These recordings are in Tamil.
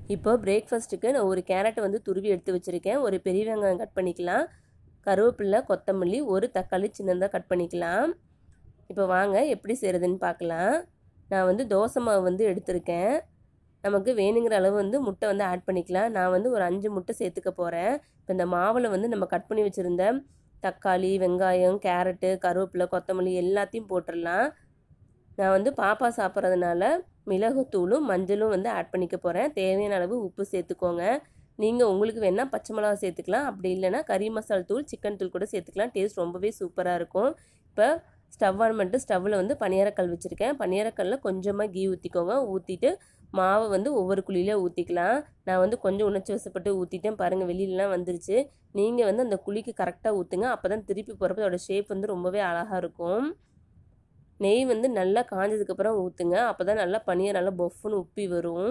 இப்போ பிரேக்ஃபாஸ்ட்டுக்கு நான் ஒரு கேரட் வந்து துருவி எடுத்து வச்சுருக்கேன் ஒரு பெரிய வெங்காயம் கட் பண்ணிக்கலாம் கருவேப்பிலை கொத்தமல்லி ஒரு தக்காளி சின்னதாக கட் பண்ணிக்கலாம் இப்போ வாங்க எப்படி செய்கிறதுன்னு பார்க்கலாம் நான் வந்து தோசை மாவு வந்து எடுத்திருக்கேன் நமக்கு வேணுங்கிற அளவு வந்து முட்டை வந்து ஆட் பண்ணிக்கலாம் நான் வந்து ஒரு அஞ்சு முட்டை சேர்த்துக்க போகிறேன் இப்போ இந்த மாவில் வந்து நம்ம கட் பண்ணி வச்சுருந்த தக்காளி வெங்காயம் கேரட்டு கருவேப்பிலை கொத்தமல்லி எல்லாத்தையும் போட்டுடலாம் நான் வந்து பாப்பா சாப்பிட்றதுனால மிளகுத்தூளும் மஞ்சளும் வந்து ஆட் பண்ணிக்க போகிறேன் தேவையான அளவு உப்பு சேர்த்துக்கோங்க நீங்கள் உங்களுக்கு வேணால் பச்சை மிளகா சேர்த்துக்கலாம் அப்படி இல்லைன்னா கறி மசால் தூள் சிக்கன் தூள் கூட சேர்த்துக்கலாம் டேஸ்ட் ரொம்பவே சூப்பராக இருக்கும் இப்போ ஸ்டவ் ஆன் பண்ணிட்டு ஸ்டவ்வில் வந்து பனியாரக்கல் வச்சுருக்கேன் பனியாரக்கல்லில் கொஞ்சமாக கீ ஊற்றிக்கோங்க ஊற்றிட்டு மாவை வந்து ஒவ்வொரு குழியில ஊற்றிக்கலாம் நான் வந்து கொஞ்சம் உணர்ச்சி வசப்பட்டு ஊற்றிட்டேன் பாருங்கள் வெளியிலலாம் வந்துருச்சு நீங்கள் வந்து அந்த குழிக்கு கரெக்டாக ஊற்றுங்க அப்போ தான் திருப்பி போகிறப்ப அதோட ஷேப் வந்து ரொம்பவே அழகாக இருக்கும் நெய் வந்து நல்லா காஞ்சதுக்கப்புறம் ஊற்றுங்க அப்போ தான் நல்லா பனியார் நல்லா பொஃப்னு உப்பி வரும்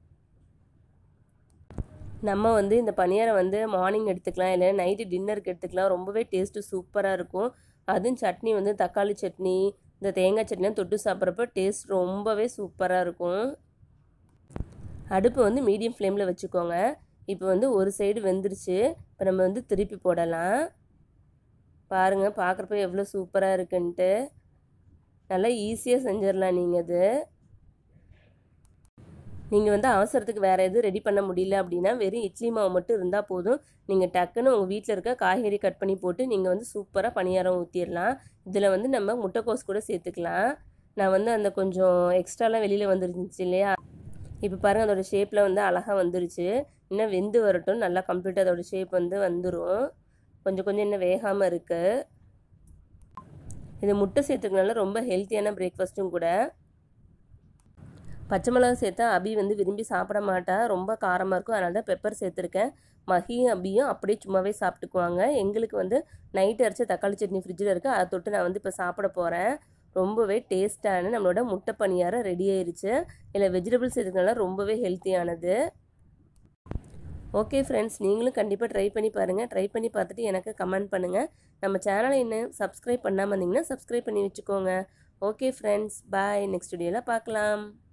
நம்ம வந்து இந்த பனியாரம் வந்து மார்னிங் எடுத்துக்கலாம் இல்லை நைட்டு டின்னருக்கு எடுத்துக்கலாம் ரொம்பவே டேஸ்ட்டு சூப்பராக இருக்கும் அதுவும் சட்னி வந்து தக்காளி சட்னி இந்த தேங்காய் சட்னிலாம் தொட்டு சாப்பிட்றப்ப டேஸ்ட் ரொம்பவே சூப்பராக இருக்கும் அடுப்பு வந்து மீடியம் ஃப்ளேமில் வச்சுக்கோங்க இப்போ வந்து ஒரு சைடு வெந்துருச்சு இப்போ நம்ம வந்து திருப்பி போடலாம் பாருங்கள் பார்க்குறப்ப எவ்வளோ சூப்பராக இருக்குன்ட்டு நல்லா ஈஸியாக செஞ்சிடலாம் நீங்கள் இது நீங்கள் வந்து அவசரத்துக்கு வேறு எதுவும் ரெடி பண்ண முடியல அப்படின்னா வெறும் இட்லி மாவு மட்டும் இருந்தால் போதும் நீங்கள் டக்குன்னு உங்கள் வீட்டில் இருக்க காய்கறி கட் பண்ணி போட்டு நீங்கள் வந்து சூப்பராக பணியாரம் ஊற்றிடலாம் இதில் வந்து நம்ம முட்டைக்கோஸ் கூட சேர்த்துக்கலாம் நான் வந்து அந்த கொஞ்சம் எக்ஸ்ட்ராலாம் வெளியில் வந்துருந்துச்சு இல்லையா இப்போ பாருங்கள் அதோட ஷேப்பில் வந்து அழகாக வந்துருச்சு இன்னும் வெந்து வரட்டும் நல்லா கம்ப்ளீட்டாக அதோட ஷேப் வந்து வந்துடும் கொஞ்சம் கொஞ்சம் இன்னும் வேகாமல் இருக்குது இது முட்டை சேர்த்துக்கனால ரொம்ப ஹெல்த்தியான பிரேக்ஃபாஸ்ட்டும் கூட பச்சை மிளகா சேர்த்தா அபி வந்து விரும்பி சாப்பிட மாட்டா ரொம்ப காரமாக இருக்கும் அதனால தான் பெப்பர் சேர்த்துருக்கேன் மகியும் அபியும் அப்படியே சும்மாவே சாப்பிட்டுக்குவாங்க எங்களுக்கு வந்து நைட் அரைச்ச தக்காளி சட்னி ஃப்ரிட்ஜில் இருக்குது அதை தொட்டு நான் வந்து இப்போ சாப்பிட போகிறேன் ரொம்பவே டேஸ்டான நம்மளோட முட்டை பணியாரம் ரெடி ஆயிருச்சு இல்லை வெஜிடபிள்ஸ் சேர்த்துக்கனால ரொம்பவே ஹெல்த்தியானது ஓகே ஃப்ரெண்ட்ஸ் நீங்களும் கண்டிப்பாக ட்ரை பண்ணி பாருங்கள் ட்ரை பண்ணி பார்த்துட்டு எனக்கு கமெண்ட் பண்ணுங்கள் நம்ம சேனலை இன்னும் சப்ஸ்கிரைப் பண்ணாமல் இருந்தீங்கன்னா சப்ஸ்கிரைப் பண்ணி வச்சுக்கோங்க ஓகே ஃப்ரெண்ட்ஸ் பாய் நெக்ஸ்ட் வீடியோவில் பார்க்கலாம்